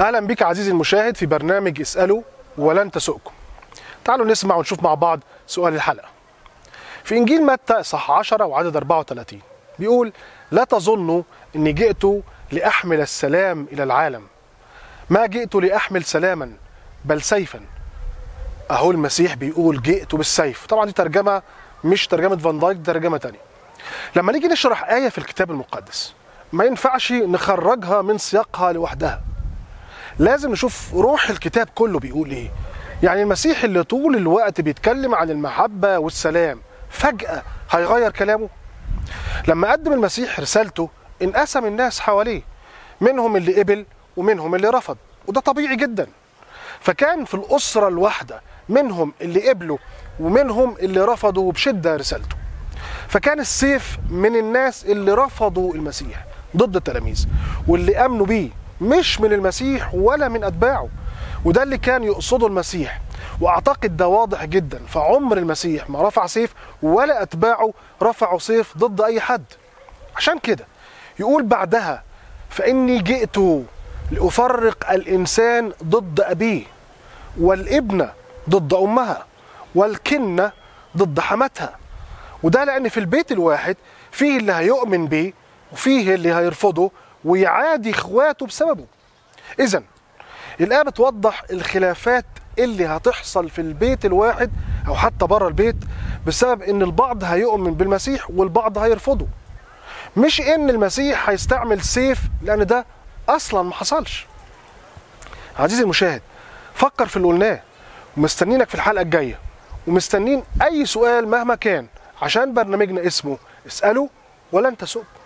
اهلا بك عزيزي المشاهد في برنامج اساله ولن تسؤكم تعالوا نسمع ونشوف مع بعض سؤال الحلقه في انجيل متى اصحاح 10 وعدد 34 بيقول لا تظنوا اني جئت لاحمل السلام الى العالم ما جئت لاحمل سلاما بل سيفا اهو المسيح بيقول جئت بالسيف طبعا دي ترجمه مش ترجمه فان دايك دي ترجمه تانية لما نيجي نشرح ايه في الكتاب المقدس ما ينفعش نخرجها من سياقها لوحدها لازم نشوف روح الكتاب كله بيقول ايه يعني المسيح اللي طول الوقت بيتكلم عن المحبة والسلام فجأة هيغير كلامه لما قدم المسيح رسالته انقسم الناس حواليه منهم اللي قبل ومنهم اللي رفض وده طبيعي جدا فكان في الأسرة الواحدة منهم اللي قبلوا ومنهم اللي رفضوا بشدة رسالته فكان السيف من الناس اللي رفضوا المسيح ضد التلاميذ واللي امنوا بيه مش من المسيح ولا من اتباعه وده اللي كان يقصده المسيح واعتقد ده واضح جدا فعمر المسيح ما رفع سيف ولا اتباعه رفعوا سيف ضد اي حد عشان كده يقول بعدها فاني جئت لافرق الانسان ضد ابيه والابنه ضد امها والكنه ضد حماتها وده لان في البيت الواحد فيه اللي هيؤمن بيه وفيه اللي هيرفضه ويعادي اخواته بسببه اذا الايه بتوضح الخلافات اللي هتحصل في البيت الواحد او حتى بره البيت بسبب ان البعض هيؤمن بالمسيح والبعض هيرفضه مش ان المسيح هيستعمل سيف لان ده اصلا ما حصلش عزيزي المشاهد فكر في اللي قلناه ومستنينك في الحلقه الجايه ومستنين اي سؤال مهما كان عشان برنامجنا اسمه اساله ولن تسؤ